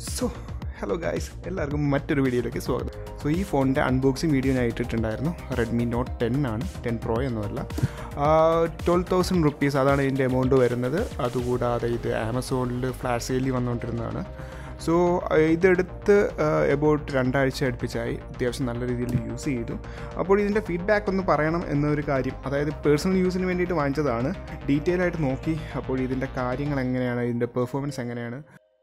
So hello guys എല്ലാവർക്കും മറ്റൊരു വീഡിയോയിലേക്ക് സ്വാഗതം സോ ഈ ഫോണിൻ്റെ അൺബോക്സിങ് വീഡിയോ ഞാൻ ഇട്ടിട്ടുണ്ടായിരുന്നു റെഡ്മി നോട്ട് ടെൻ ആണ് ടെൻ പ്രോ എന്നുമല്ല ട്വൽവ് തൗസൻഡ് റുപ്പീസ് അതാണ് ഇതിൻ്റെ എമൗണ്ട് വരുന്നത് അതുകൂടാതെ ഇത് ആമസോണിൽ ഫ്ലാഷ് സെയിലിൽ വന്നുകൊണ്ടിരുന്നതാണ് സോ ഇതെടുത്ത് എബൌട്ട് രണ്ടാഴ്ച അടുപ്പിച്ചായി അത്യാവശ്യം നല്ല രീതിയിൽ യൂസ് ചെയ്തു അപ്പോൾ ഇതിൻ്റെ ഫീഡ്ബാക്ക് ഒന്ന് പറയണം എന്നൊരു കാര്യം അതായത് പേഴ്സണൽ യൂസിന് വേണ്ടിയിട്ട് വാങ്ങിച്ചതാണ് ഡീറ്റെയിൽ ആയിട്ട് നോക്കി അപ്പോൾ ഇതിൻ്റെ കാര്യങ്ങൾ എങ്ങനെയാണ് ഇതിൻ്റെ പെർഫോമൻസ് എങ്ങനെയാണ്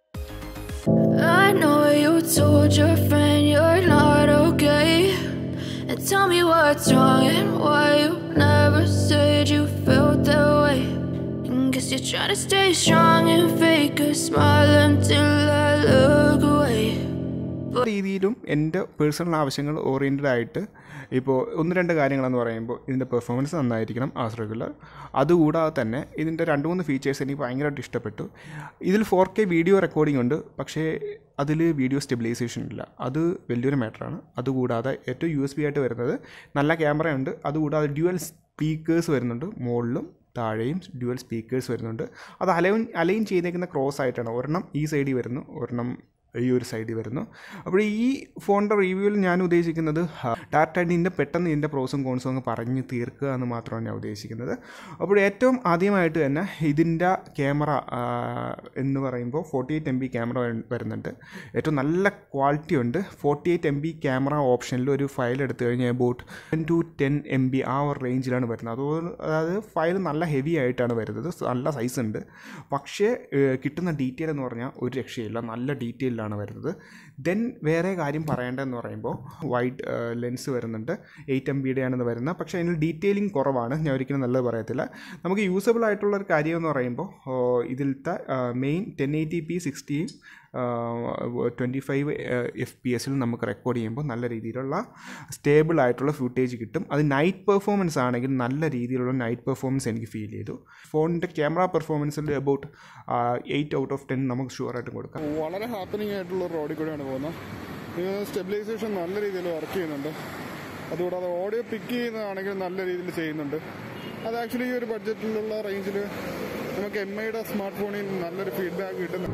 I know you told your friend you're not okay. And tell me what's wrong and why you never said you felt that way. And guess you're trying to stay strong and fake a smile until I look away. രീതിയിലും എൻ്റെ personal ആവശ്യങ്ങൾ oriented ആയിട്ട് ഇപ്പോൾ ഒന്ന് രണ്ട് കാര്യങ്ങളെന്ന് പറയുമ്പോൾ ഇതിൻ്റെ പെർഫോമൻസ് നന്നായിരിക്കണം ആസ് റെഗുലർ അതുകൂടാതെ തന്നെ ഇതിൻ്റെ രണ്ട് മൂന്ന് ഫീച്ചേഴ്സ് എനിക്ക് ഭയങ്കരമായിട്ട് ഇഷ്ടപ്പെട്ടു ഇതിൽ ഫോർ കെ വീഡിയോ റെക്കോർഡിംഗ് ഉണ്ട് പക്ഷേ അതിൽ വീഡിയോ സ്റ്റെബിലൈസേഷൻ ഇല്ല അത് വലിയൊരു മാറ്ററാണ് അതുകൂടാതെ ഏറ്റവും യു എസ് ബി ആയിട്ട് വരുന്നത് നല്ല ക്യാമറയുണ്ട് അതുകൂടാതെ ഡ്യുവൽ സ്പീക്കേഴ്സ് വരുന്നുണ്ട് മുകളിലും താഴെയും ഡ്യുവൽ സ്പീക്കേഴ്സ് വരുന്നുണ്ട് അത് അലൈൻ അലൈൻ ചെയ്തേക്കുന്ന ക്രോസ് ആയിട്ടാണ് ഒരെണ്ണം ഈ സൈഡിൽ വരുന്നു ഒരെണ്ണം ഈ ഒരു സൈഡിൽ വരുന്നു അപ്പോൾ ഈ ഫോണിൻ്റെ റിവ്യൂവിൽ ഞാൻ ഉദ്ദേശിക്കുന്നത് ഡാറ്റ ഇതിൻ്റെ പെട്ടെന്ന് ഇതിൻ്റെ പ്രോസും കോൺസും അങ്ങ് പറഞ്ഞ് തീർക്കുക എന്ന് മാത്രമാണ് ഞാൻ ഉദ്ദേശിക്കുന്നത് അപ്പോൾ ഏറ്റവും ആദ്യമായിട്ട് തന്നെ ഇതിൻ്റെ ക്യാമറ എന്ന് പറയുമ്പോൾ forty eight M B camera വരുന്നുണ്ട് ഏറ്റവും നല്ല ക്വാളിറ്റി ഉണ്ട് forty eight M B camera ഓപ്ഷനിൽ ഒരു ഫയൽ എടുത്തു കഴിഞ്ഞാൽ about ten two ten M B ആ ഒരു റേഞ്ചിലാണ് വരുന്നത് അതുപോലെ അതായത് ഫയൽ നല്ല ഹെവി ആയിട്ടാണ് വരുന്നത് നല്ല സൈസ് ഉണ്ട് പക്ഷേ കിട്ടുന്ന ഡീറ്റെയിൽ എന്ന് പറഞ്ഞാൽ ഒരു രക്ഷയില്ല നല്ല ഡീറ്റെയിലാണ് വരുന്നത് ദെൻ വേറെ കാര്യം പറയേണ്ടതെന്ന് പറയുമ്പോൾ വൈഡ് ലെൻസ് വരുന്നുണ്ട് എയ്റ്റ് എം ബിയുടെയാണെന്ന് വരുന്നത് പക്ഷേ അതിന് ഡീറ്റെയിലിംഗ് കുറവാണ് ഞാൻ ഒരിക്കലും നല്ലത് പറയത്തില്ല നമുക്ക് യൂസബിൾ ആയിട്ടുള്ള ഒരു കാര്യം എന്ന് പറയുമ്പോൾ ഇതിലത്തെ main ten eighty P sixty twenty five F P എസിൽ നമുക്ക് റെക്കോർഡ് ചെയ്യുമ്പോൾ നല്ല രീതിയിലുള്ള സ്റ്റേബിൾ ആയിട്ടുള്ള ഫുട്ടേജ് കിട്ടും അത് നൈറ്റ് പെർഫോമൻസ് ആണെങ്കിൽ നല്ല രീതിയിലുള്ള നൈറ്റ് പെർഫോമൻസ് എനിക്ക് ഫീൽ ചെയ്തു ഫോണിൻ്റെ ക്യാമറ പെർഫോമൻസിൽ about eight out of ten നമുക്ക് ഷുവറായിട്ടും കൊടുക്കാം വളരെ ഹാപ്പനിങ് ആയിട്ടുള്ള റോഡിൽ കൂടെയാണ് പോകുന്നത് സ്റ്റെബിലൈസേഷൻ നല്ല രീതിയിൽ വർക്ക് ചെയ്യുന്നുണ്ട് അതുകൂടാതെ ഓഡിയോ പിക്ക് ചെയ്യുന്നതാണെങ്കിൽ നല്ല രീതിയിൽ ചെയ്യുന്നുണ്ട് അത് ആക്ച്വലി ഈ ഒരു ബഡ്ജറ്റിലുള്ള റേഞ്ചിൽ നമുക്ക് എം ഐയുടെ സ്മാർട്ട് ഫോണിൽ നല്ലൊരു ഫീഡ്ബാക്ക് കിട്ടുന്നു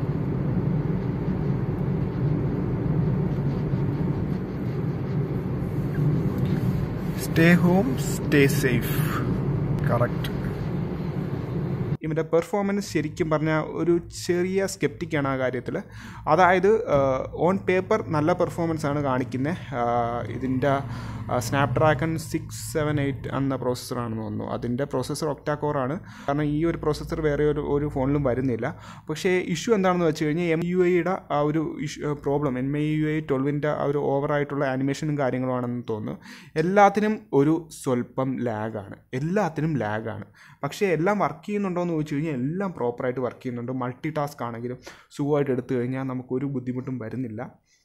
stay home stay safe correct ഇവൻ്റെ പെർഫോമൻസ് ശരിക്കും പറഞ്ഞാൽ ഒരു ചെറിയ സ്കെപ്റ്റിക്കാണ് ആ കാര്യത്തിൽ അതായത് ഓൺ പേപ്പർ നല്ല പെർഫോമൻസ് ആണ് കാണിക്കുന്നത് ഇതിൻ്റെ സ്നാപ്ഡ്രാഗൺ സിക്സ് സെവൻ എയ്റ്റ് എന്ന പ്രോസസ്സറാണെന്ന് തോന്നുന്നു അതിൻ്റെ പ്രോസസ്സർ ഒക്ടാക്കോറാണ് കാരണം ഈ ഒരു പ്രോസസ്സർ വേറെ ഒരു ഒരു ഫോണിലും വരുന്നില്ല പക്ഷേ ഇഷ്യൂ എന്താണെന്ന് വെച്ച് കഴിഞ്ഞാൽ എം യു ഐയുടെ ആ ഒരു issue problem M I U I ട്വൽവിൻ്റെ ആ ഒരു ഓവറായിട്ടുള്ള ആനിമേഷനും കാര്യങ്ങളുമാണെന്ന് തോന്നുന്നു എല്ലാത്തിനും ഒരു സ്വല്പം ലാഗാണ് എല്ലാത്തിനും ലാഗാണ് പക്ഷേ എല്ലാം വർക്ക് ചെയ്യുന്നുണ്ടോ എന്ന് ചോദിച്ചു കഴിഞ്ഞാൽ എല്ലാം പ്രോപ്പറായിട്ട് വർക്ക് ചെയ്യുന്നുണ്ട് മൾട്ടി ടാസ്ക് ആണെങ്കിലും സുഖമായിട്ട് എടുത്തു കഴിഞ്ഞാൽ നമുക്കൊരു ബുദ്ധിമുട്ടും വരുന്നില്ല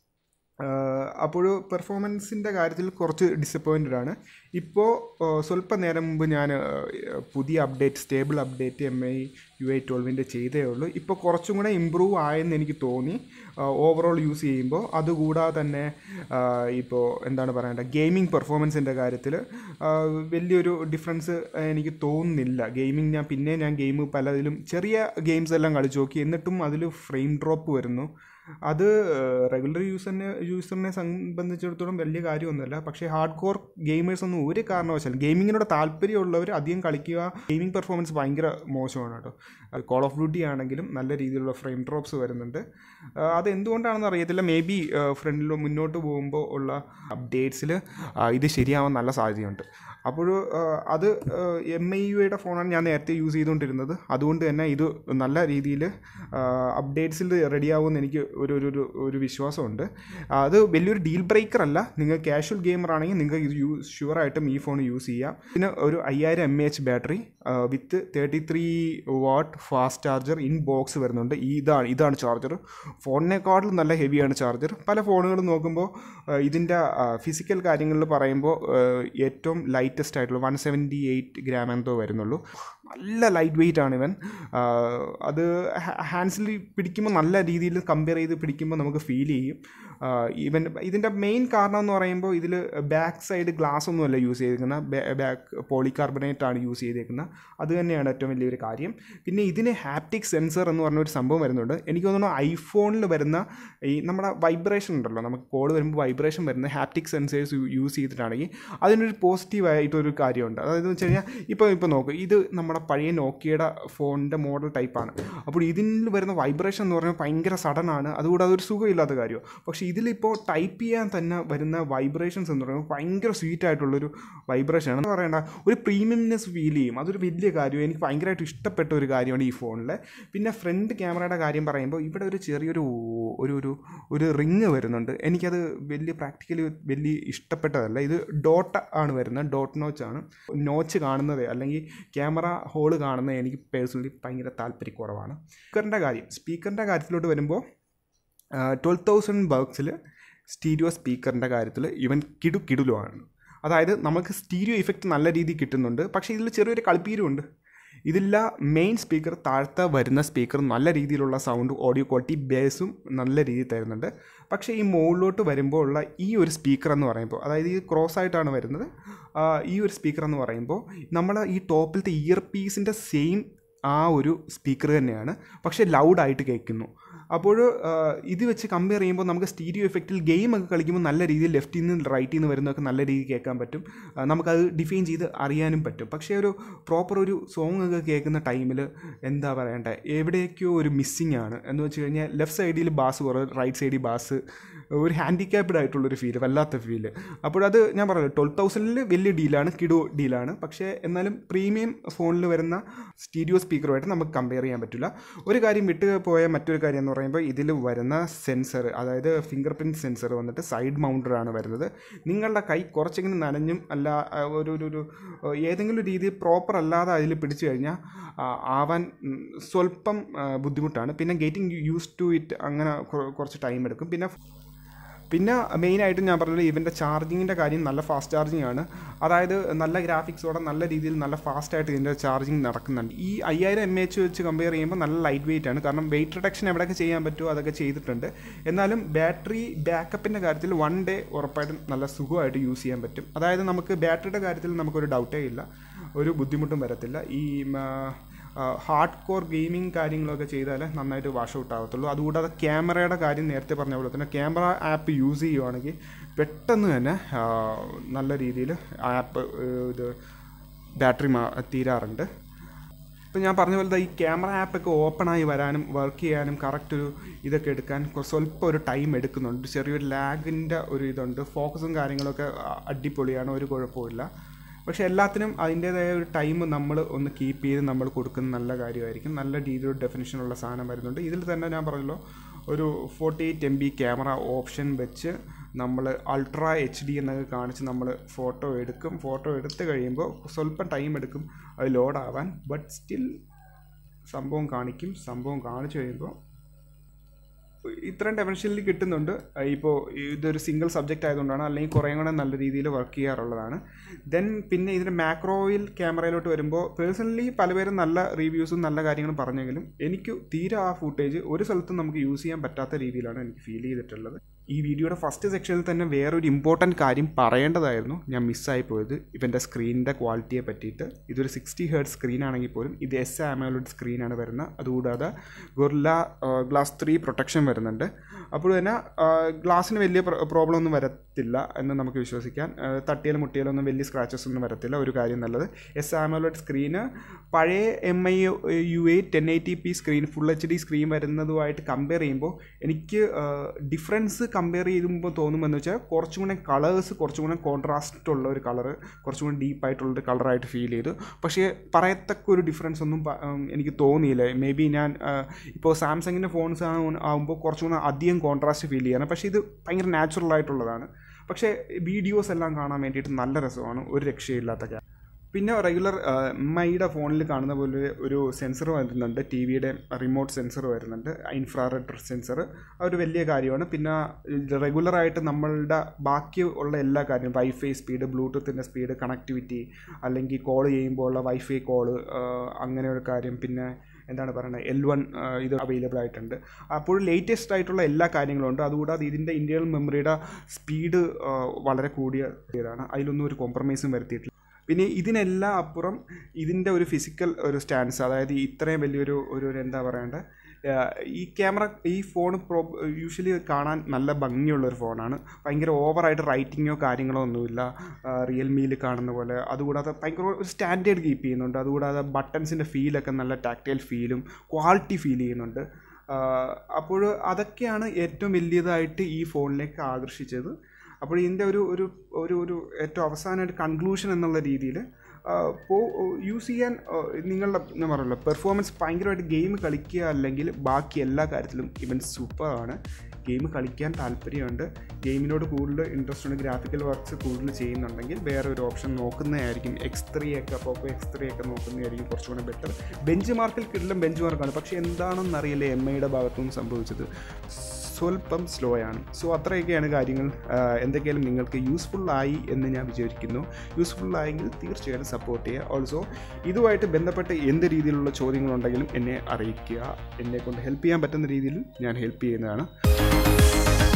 അപ്പോൾ പെർഫോമൻസിൻ്റെ കാര്യത്തിൽ കുറച്ച് ഡിസപ്പോയിൻറ്റഡ് ആണ് ഇപ്പോൾ സ്വല്പം നേരം മുമ്പ് ഞാൻ പുതിയ update stable update M I U I ട്വൽവിൻ്റെ ചെയ്തേ ഉള്ളൂ ഇപ്പോൾ കുറച്ചും കൂടെ ഇമ്പ്രൂവ് ആയെന്ന് എനിക്ക് തോന്നി ഓവറോൾ യൂസ് ചെയ്യുമ്പോൾ അതുകൂടാതെ തന്നെ ഇപ്പോൾ എന്താണ് പറയേണ്ടത് ഗെയിമിംഗ് പെർഫോമൻസിൻ്റെ കാര്യത്തിൽ വലിയൊരു ഡിഫറൻസ് എനിക്ക് തോന്നുന്നില്ല ഗെയിമിംഗ് ഞാൻ പിന്നെ ഞാൻ ഗെയിം പലതിലും ചെറിയ ഗെയിംസ് എല്ലാം കളിച്ചു നോക്കി എന്നിട്ടും അതിൽ ഫ്രെയിം ഡ്രോപ്പ് വരുന്നു അത് റെഗുലർ യൂസറിനെ യൂസറിനെ സംബന്ധിച്ചിടത്തോളം വലിയ കാര്യമൊന്നുമല്ല പക്ഷേ ഹാർഡ് കോർ ഗെയിമേഴ്സ് ഒന്നും ഒരു കാരണവശാലും ഗെയിമിങ്ങിനോട് താല്പര്യമുള്ളവർ അധികം കളിക്കുക ഗെയിമിംഗ് പെർഫോമൻസ് ഭയങ്കര മോശമാണ് കേട്ടോ കോൾ ഓഫ് ഡ്യൂട്ടി ആണെങ്കിലും നല്ല രീതിയിലുള്ള ഫ്രെയിം ഡ്രോപ്സ് വരുന്നുണ്ട് അത് എന്തുകൊണ്ടാണെന്ന് അറിയത്തില്ല മേ ബി ഫ്രണ്ടിൽ മുന്നോട്ട് പോകുമ്പോൾ ഉള്ള അപ്ഡേറ്റ്സിൽ ഇത് ശരിയാവാൻ നല്ല സാധ്യതയുണ്ട് അപ്പോൾ അത് എം ഐ യുടെ ഫോണാണ് ഞാൻ നേരത്തെ യൂസ് ചെയ്തുകൊണ്ടിരുന്നത് അതുകൊണ്ട് തന്നെ ഇത് നല്ല രീതിയിൽ അപ്ഡേറ്റ്സിൽ റെഡിയാവുമെന്ന് എനിക്ക് ഒരു ഒരു ഒരു വിശ്വാസമുണ്ട് അത് വലിയൊരു ഡീൽ ബ്രേക്കർ അല്ല നിങ്ങൾ കാഷ്വൽ ഗെയിമർ ആണെങ്കിൽ നിങ്ങൾക്ക് ഇത് യൂസ് ഷുവറായിട്ടും ഈ ഫോൺ യൂസ് ചെയ്യാം പിന്നെ ഒരു അയ്യായിരം M H battery with thirty three watt fast charger in box വരുന്നുണ്ട് ഇതാണ് ഇതാണ് ചാർജർ ഫോണിനെക്കാട്ടിലും നല്ല ഹെവിയാണ് ചാർജർ പല ഫോണുകളും നോക്കുമ്പോൾ ഇതിൻ്റെ ഫിസിക്കൽ കാര്യങ്ങളിൽ പറയുമ്പോൾ ഏറ്റവും ലൈറ്റസ്റ്റ് ആയിട്ടുള്ള വൺ സെവൻറ്റി എയ്റ്റ് ഗ്രാം എന്തോ വരുന്നുള്ളൂ നല്ല ലൈറ്റ് വെയിറ്റ് ആണ് ഇവൻ ആ, അത് ഹാൻഡ്സിൽ പിടിക്കുമ്പോൾ നല്ല രീതിയിൽ കമ്പയർ ചെയ്ത് പിടിക്കുമ്പോൾ നമുക്ക് ഫീൽ ചെയ്യും ആ, ഇവൻ ഇതിൻ്റെ മെയിൻ കാരണം എന്ന് പറയുമ്പോൾ ഇതിൽ ബാക്ക് സൈഡ് ഗ്ലാസ് ഒന്നുമല്ല യൂസ് ചെയ്തിരിക്കുന്നത് ബാക്ക് പോളികാർബണേറ്റ് ആണ് യൂസ് ചെയ്തേക്കുന്നത് അത് തന്നെയാണ് ഏറ്റവും വലിയൊരു കാര്യം പിന്നെ ഇതിന് ഹാപ്റ്റിക് സെൻസർ എന്ന് പറഞ്ഞ ഒരു സംഭവം വരുന്നുണ്ട് എനിക്ക് തോന്നുന്നു ഐഫോണിൽ വരുന്ന ഈ നമ്മുടെ വൈബ്രേഷൻ ഉണ്ടല്ലോ നമുക്ക് കോൾ വരുമ്പോൾ വൈബ്രേഷൻ വരുന്ന ഹാപ്റ്റിക് സെൻസേഴ്സ് യൂസ് ചെയ്തിട്ടാണെങ്കിൽ അതിനൊരു പോസിറ്റീവായിട്ടൊരു കാര്യമുണ്ട് അതായത് വെച്ച് കഴിഞ്ഞാൽ ഇപ്പോൾ ഇപ്പോൾ നോക്ക് ഇത് നമ്മുടെ പഴയ നോക്കിയയുടെ ഫോണിൻ്റെ മോഡൽ ടൈപ്പാണ് അപ്പോൾ ഇതിൽ വരുന്ന വൈബ്രേഷൻ എന്ന് പറഞ്ഞാൽ ഭയങ്കര സഡൻ ആണ് അതുകൂടാതെ ഒരു സുഖമില്ലാത്ത കാര്യമാണ് പക്ഷേ ഇതിലിപ്പോൾ ടൈപ്പ് ചെയ്യാൻ തന്നെ വരുന്ന വൈബ്രേഷൻസ് എന്ന് പറയുമ്പോൾ ഭയങ്കര സ്വീറ്റ് ആയിട്ടുള്ളൊരു വൈബ്രേഷൻ ആണ് പറയേണ്ട ഒരു പ്രീമിയംനെസ് ഫീൽ ചെയ്യും അതൊരു വലിയ കാര്യം എനിക്ക് ഭയങ്കരമായിട്ട് ഇഷ്ടപ്പെട്ട ഒരു കാര്യമാണ് ഈ ഫോണിൽ പിന്നെ ഫ്രണ്ട് ക്യാമറയുടെ കാര്യം പറയുമ്പോൾ ഇവിടെ ഒരു ചെറിയൊരു ഒരു ഒരു ഒരു റിങ് വരുന്നുണ്ട് എനിക്കത് വലിയ പ്രാക്ടിക്കലി വലിയ ഇഷ്ടപ്പെട്ടതല്ല ഇത് ഡോട്ട് ആണ് വരുന്നത് ഡോട്ട് നോച്ച് ആണ് നോച്ച് കാണുന്നത് അല്ലെങ്കിൽ ക്യാമറ ഹോള് കാണുന്നത് എനിക്ക് പേഴ്സണലി ഭയങ്കര താല്പര്യക്കുറവാണ് സ്പീക്കറിൻ്റെ കാര്യം സ്പീക്കറിൻ്റെ കാര്യത്തിലോട്ട് വരുമ്പോൾ ട്വൽവ് തൗസൻഡ് ബർക്സിൽ സ്റ്റീരിയോ സ്പീക്കറിൻ്റെ കാര്യത്തിൽ ഇവൻ കിടു കിടുലുമാണ് അതായത് നമുക്ക് സ്റ്റീരിയോ ഇഫക്റ്റ് നല്ല രീതിയിൽ കിട്ടുന്നുണ്ട് പക്ഷേ ഇതിൽ ചെറിയൊരു കളിപ്പീരുമുണ്ട് ഇതില്ല മെയിൻ സ്പീക്കർ താഴത്തെ വരുന്ന സ്പീക്കർ നല്ല രീതിയിലുള്ള സൗണ്ട് ഓഡിയോ ക്വാളിറ്റി ബേസും നല്ല രീതിയിൽ തരുന്നുണ്ട് പക്ഷേ ഈ മുകളിലോട്ട് വരുമ്പോൾ ഉള്ള ഈ ഒരു സ്പീക്കർ എന്ന് പറയുമ്പോൾ അതായത് ഈ ക്രോസ് ആയിട്ടാണ് വരുന്നത് ആ, ഈ ഒരു സ്പീക്കർ എന്ന് പറയുമ്പോൾ നമ്മൾ ഈ ടോപ്പിലത്തെ ഇയർ പീസിൻ്റെ സെയിം ആ ഒരു സ്പീക്കർ തന്നെയാണ് പക്ഷേ ലൗഡായിട്ട് കേൾക്കുന്നു അപ്പോൾ ഇത് വെച്ച് കമ്പയർ ചെയ്യുമ്പോൾ നമുക്ക് സ്റ്റീരിയോ എഫക്റ്റിൽ ഗെയിം ഒക്കെ കളിക്കുമ്പോൾ നല്ല രീതിയിൽ ലെഫ്റ്റിൽ നിന്ന് റൈറ്റിൽ നിന്ന് വരുന്നതൊക്കെ നല്ല രീതിയിൽ കേൾക്കാൻ പറ്റും ആ, നമുക്കത് ഡിഫൈൻ ചെയ്ത് അറിയാനും പറ്റും പക്ഷേ ഒരു പ്രോപ്പർ ഒരു സോങ് ഒക്കെ കേൾക്കുന്ന ടൈമിൽ എന്താ പറയണ്ടേ എവിടെയൊക്കെയോ ഒരു മിസ്സിങ് ആണ് എന്ന് വെച്ച് കഴിഞ്ഞാൽ ലെഫ്റ്റ് സൈഡിൽ ബാസ് കുറവ് റൈറ്റ് സൈഡിൽ ബാസ് ഒരു ഹാൻഡിക്യാപ്ഡ് ആയിട്ടുള്ളൊരു ഫീല് വല്ലാത്ത ഫീല് അപ്പോഴത് ഞാൻ പറഞ്ഞു ട്വൽവ് തൗസൻഡിൽ വലിയ ഡീലാണ് കിഡോ ഡീലാണ് പക്ഷേ എന്നാലും പ്രീമിയം ഫോണിൽ വരുന്ന സ്റ്റീരിയോ സ്പീക്കറുമായിട്ട് നമുക്ക് കമ്പയർ ചെയ്യാൻ പറ്റില്ല ഒരു കാര്യം വിട്ട് പോയ മറ്റൊരു കാര്യം എന്ന് പറയുമ്പോൾ ഇതിൽ വരുന്ന സെൻസർ അതായത് ഫിംഗർ പ്രിൻറ്റ് സെൻസർ വന്നിട്ട് സൈഡ് മൗണ്ടറാണ് വരുന്നത് നിങ്ങളുടെ കൈ കുറച്ചെങ്കിലും നനഞ്ഞും അല്ല ആ, ഒരു ഒരു ഒരു ഏതെങ്കിലും രീതിയിൽ പ്രോപ്പർ അല്ലാതെ അതിൽ പിടിച്ചു കഴിഞ്ഞാൽ ആ, ആവാൻ ഉം, സ്വല്പം ആ, ബുദ്ധിമുട്ടാണ് പിന്നെ ഗെറ്റിംഗ് യൂസ് ടു ഇറ്റ് അങ്ങനെ കുറ- കുറച്ച് ടൈം എടുക്കും പിന്നെ പിന്നെ മെയിനായിട്ട് ഞാൻ പറഞ്ഞത് ഇവൻ്റെ ചാർജിങ്ങിൻ്റെ കാര്യം നല്ല ഫാസ്റ്റ് ചാർജിങ് ആണ് അതായത് നല്ല ഗ്രാഫിക്സോടെ നല്ല രീതിയിൽ നല്ല ഫാസ്റ്റായിട്ട് ഇതിൻ്റെ ചാർജിങ് നടക്കുന്നുണ്ട് ഈ അയ്യായിരം എം എച്ച് വെച്ച് കമ്പയർ ചെയ്യുമ്പോൾ നല്ല ലൈറ്റ് വെയിറ്റ് ആണ് കാരണം വെയിറ്റ് റിഡക്ഷൻ എവിടെയൊക്കെ ചെയ്യാൻ പറ്റുമോ അതൊക്കെ ചെയ്തിട്ടുണ്ട് എന്നാലും ബാറ്ററി ബാക്കപ്പിൻ്റെ കാര്യത്തിൽ വൺ ഡേ ഉറപ്പായിട്ടും നല്ല സുഖമായിട്ട് യൂസ് ചെയ്യാൻ പറ്റും അതായത് നമുക്ക് ബാറ്ററിയുടെ കാര്യത്തിൽ നമുക്കൊരു ഡൗട്ടേ ഇല്ല ഒരു ബുദ്ധിമുട്ടും വരത്തില്ല ഈ ഹാർഡ് കോർ ഗെയിമിംഗ് കാര്യങ്ങളൊക്കെ ചെയ്താൽ നന്നായിട്ട് വാഷ് ഔട്ട് ആവത്തുള്ളൂ അതുകൂടാതെ ക്യാമറയുടെ കാര്യം നേരത്തെ പറഞ്ഞ പോലെ തന്നെ ക്യാമറ ആപ്പ് യൂസ് ചെയ്യുവാണെങ്കിൽ പെട്ടെന്ന് തന്നെ ആ, നല്ല രീതിയിൽ ആപ്പ് ഇത് ബാറ്ററി മാ തീരാറുണ്ട് ഇപ്പം ഞാൻ പറഞ്ഞ പോലെ ഈ ക്യാമറ ആപ്പൊക്കെ ഓപ്പണായി വരാനും വർക്ക് ചെയ്യാനും കറക്റ്റ് ഒരു ഇതൊക്കെ എടുക്കാൻ കൊ- സ്വല്പം ഒരു ടൈം എടുക്കുന്നുണ്ട് ചെറിയൊരു ലാഗിൻ്റെ ഒരു ഇതുണ്ട് ഫോക്കസും കാര്യങ്ങളൊക്കെ അ- അടിപൊളിയാണ് ഒരു കുഴപ്പമില്ല പക്ഷേ എല്ലാത്തിനും അതിൻ്റേതായ ഒരു ടൈം നമ്മൾ ഒന്ന് കീപ്പ് ചെയ്ത് നമ്മൾ കൊടുക്കുന്ന നല്ല കാര്യമായിരിക്കും നല്ല രീതിയിലുള്ള ഡെഫിനിഷനുള്ള സാധനം വരുന്നുണ്ട് ഇതിൽ തന്നെ ഞാൻ പറഞ്ഞല്ലോ ഒരു forty eight M B camera option വെച്ച് നമ്മൾ അൾട്രാ എച്ച് ഡി എന്നൊക്കെ കാണിച്ച് നമ്മൾ ഫോട്ടോ എടുക്കും ഫോട്ടോ എടുത്ത് കഴിയുമ്പോൾ സ്വല്പം ടൈം എടുക്കും അത് ലോഡാവാൻ ബട്ട് സ്റ്റിൽ സംഭവം കാണിക്കും സംഭവം കാണിച്ചു കഴിയുമ്പോൾ ഇത്രയും ഡെഫിനഷനിൽ കിട്ടുന്നുണ്ട് ഇപ്പോൾ ഇതൊരു സിംഗിൾ സബ്ജക്റ്റ് ആയതുകൊണ്ടാണ് അല്ലെങ്കിൽ കുറേ കൂടെ നല്ല രീതിയിൽ വർക്ക് ചെയ്യാറുള്ളതാണ് ദെൻ പിന്നെ ഇതിൻ്റെ മാക്രോയിൽ ക്യാമറയിലോട്ട് വരുമ്പോൾ പേഴ്സണലി പലപേരും നല്ല റിവ്യൂസും നല്ല കാര്യങ്ങളും പറഞ്ഞെങ്കിലും എനിക്ക് തീരെ ആ ഫുട്ടേജ് ഒരു സ്ഥലത്തും നമുക്ക് യൂസ് ചെയ്യാൻ പറ്റാത്ത രീതിയിലാണ് എനിക്ക് ഫീൽ ചെയ്തിട്ടുള്ളത് ഈ വീഡിയോയുടെ ഫസ്റ്റ് സെക്ഷനിൽ തന്നെ വേറൊരു ഇമ്പോർട്ടൻറ്റ് കാര്യം പറയേണ്ടതായിരുന്നു ഞാൻ മിസ്സായി പോയത് ഇവൻ്റെ സ്ക്രീനിൻ്റെ ക്വാളിറ്റിയെ പറ്റിയിട്ട് ഇതൊരു സിക്സ്റ്റി ഹേർട്ട് സ്ക്രീൻ ആണെങ്കിൽ പോലും ഇത് എസ് ആമലോഡ് സ്ക്രീനാണ് വരുന്നത് അതുകൂടാതെ ഗൊറില്ല ഗ്ലാസ് ത്രീ പ്രൊട്ടക്ഷൻ വരുന്നുണ്ട് അപ്പോൾ തന്നെ ഗ്ലാസ്സിന് വലിയ പ്രോബ്ലം ഒന്നും വരത്തില്ല എന്ന് നമുക്ക് വിശ്വസിക്കാൻ ആ, തട്ടിയാലും മുട്ടിയാലും ഒന്നും വലിയ സ്ക്രാച്ചസ് ഒന്നും വരത്തില്ല ഒരു കാര്യം നല്ലത് എസ് ആമലോഡ് സ്ക്രീന് പഴയ M I U A ten eighty P screen full H D screen വരുന്നതുമായിട്ട് കമ്പയർ ചെയ്യുമ്പോൾ എനിക്ക് ഡിഫറൻസ് കമ്പയർ ചെയ്യുമ്പോൾ തോന്നുമെന്ന് വെച്ചാൽ കുറച്ചും കൂടെ കളേഴ്സ് കുറച്ചും കൂടെ കോൺട്രാസ്റ്റ് ഉള്ള ഒരു കളർ കുറച്ചും കൂടെ ഡീപ്പായിട്ടുള്ളൊരു കളറായിട്ട് ഫീൽ ചെയ്തു പക്ഷേ പറയത്തക്ക ഒരു ഡിഫറൻസ് ഒന്നും പ- ഉം, എനിക്ക് തോന്നിയില്ല മേ ബി ഞാൻ ഇപ്പോൾ സാംസങ്ങിൻ്റെ ഫോൺസ് ആകുമ്പോൾ കുറച്ചും കൂടെ അധികം കോൺട്രാസ്റ്റ് ഫീൽ ചെയ്യാണ് പക്ഷേ ഇത് ഭയങ്കര നാച്ചുറൽ ആയിട്ടുള്ളതാണ് പക്ഷേ വീഡിയോസ് എല്ലാം കാണാൻ വേണ്ടിയിട്ട് നല്ല രസമാണ് ഒരു രക്ഷയില്ലാത്ത ക്യാ- പിന്നെ റെഗുലർ എംഐയുടെ ഫോണിൽ കാണുന്ന പോലെ ഒരു സെൻസർ വരുന്നുണ്ട് ടി വിയുടെ റിമോട്ട് സെൻസർ വരുന്നുണ്ട് ഇൻഫ്രാറെഡ് സെൻസർ ഒരു വലിയ കാര്യമാണ് പിന്നെ റെഗുലറായിട്ട് നമ്മളുടെ ബാക്കി ഉള്ള എല്ലാ കാര്യവും വൈഫൈ സ്പീഡ് ബ്ലൂടൂത്തിൻ്റെ സ്പീഡ് കണക്ടിവിറ്റി അല്ലെങ്കിൽ കോൾ ചെയ്യുമ്പോൾ ഉള്ള വൈഫൈ കോള് അങ്ങനെ ഒരു കാര്യം പിന്നെ എന്താണ് പറയുന്നത് എൽ വൺ ഇത് അവൈലബിൾ ആയിട്ടുണ്ട് അപ്പോൾ ലേറ്റസ്റ്റ് ആയിട്ടുള്ള എല്ലാ കാര്യങ്ങളും ഉണ്ട് അതുകൂടാതെ ഇതിൻ്റെ ഇന്റേണൽ മെമ്മറിയുടെ സ്പീഡ് വളരെ കൂടിയ ഇതാണ് അതിലൊന്നും ഒരു കോംപ്രമൈസും വരുത്തിയിട്ടില്ല പിന്നെ ഇതിനെല്ലാം അപ്പുറം ഇതിൻ്റെ ഒരു ഫിസിക്കൽ ഒരു സ്റ്റാൻസ് അതായത് ഇത്രയും വലിയൊരു ഒരു ഒരു എന്താ പറയണ്ടേ ഈ ക്യാമറ ഈ ഫോൺ പ്രോ യൂഷ്വലി കാണാൻ നല്ല ഭംഗിയുള്ള ഒരു ഫോണാണ് ഭയങ്കര ഓവറായിട്ട് റൈറ്റിങ്ങോ കാര്യങ്ങളോ ഒന്നുമില്ല റിയൽമിയിൽ കാണുന്ന പോലെ അതുകൂടാതെ ഭയങ്കര ഒരു സ്റ്റാൻഡേർഡ് കീപ്പ് ചെയ്യുന്നുണ്ട് അതുകൂടാതെ ബട്ടൺസിൻ്റെ ഫീലൊക്കെ നല്ല ടാക്ടൈൽ ഫീലും ക്വാളിറ്റി ഫീൽ ചെയ്യുന്നുണ്ട് അപ്പോൾ അതൊക്കെയാണ് ഏറ്റവും വലിയതായിട്ട് ഈ ഫോണിലേക്ക് ആകർഷിച്ചത് അപ്പോൾ ഇതിൻ്റെ ഒരു ഒരു ഒരു ഒരു ഏറ്റവും അവസാനമായിട്ട് കൺക്ലൂഷൻ എന്നുള്ള രീതിയിൽ പോ യൂസ് ചെയ്യാൻ നിങ്ങളുടെ എന്താ പറയുക പെർഫോമൻസ് ഭയങ്കരമായിട്ട് ഗെയിം കളിക്കുക അല്ലെങ്കിൽ ബാക്കി എല്ലാ കാര്യത്തിലും ഇവൻ സൂപ്പറാണ് ഗെയിം കളിക്കാൻ താല്പര്യമുണ്ട് ഗെയിമിനോട് കൂടുതൽ ഇൻട്രസ്റ്റ് ഉണ്ട് ഗ്രാഫിക്കൽ വർക്ക്സ് കൂടുതൽ ചെയ്യുന്നുണ്ടെങ്കിൽ വേറെ ഒരു ഓപ്ഷൻ നോക്കുന്നതായിരിക്കും എക്സ് ത്രീ ഒക്കെ പോക്കോ എക്സ് ത്രീ ഒക്കെ നോക്കുന്നതായിരിക്കും കുറച്ചുകൂടെ ബെറ്റർ ബെഞ്ച് മാർക്കിൽ കിട്ടില്ല ബെഞ്ച് മാർക്കാണ് പക്ഷേ എന്താണെന്നറിയില്ല എം ഐയുടെ ഭാഗത്തുനിന്ന് സംഭവിച്ചത് സ്വല്പം സ്ലോ ആണ് സോ അത്രയൊക്കെയാണ് കാര്യങ്ങൾ എന്തൊക്കെയാലും നിങ്ങൾക്ക് യൂസ്ഫുൾ ആയി എന്ന് ഞാൻ വിചാരിക്കുന്നു യൂസ്ഫുൾ ആയെങ്കിൽ തീർച്ചയായിട്ടും സപ്പോർട്ട് ചെയ്യുക ഓൾസോ ഇതുമായിട്ട് ബന്ധപ്പെട്ട് എന്ത് രീതിയിലുള്ള ചോദ്യങ്ങളുണ്ടെങ്കിലും എന്നെ അറിയിക്കുക എന്നെ കൊണ്ട് ഹെൽപ്പ് ചെയ്യാൻ പറ്റുന്ന രീതിയിൽ ഞാൻ ഹെൽപ്പ് ചെയ്യുന്നതാണ്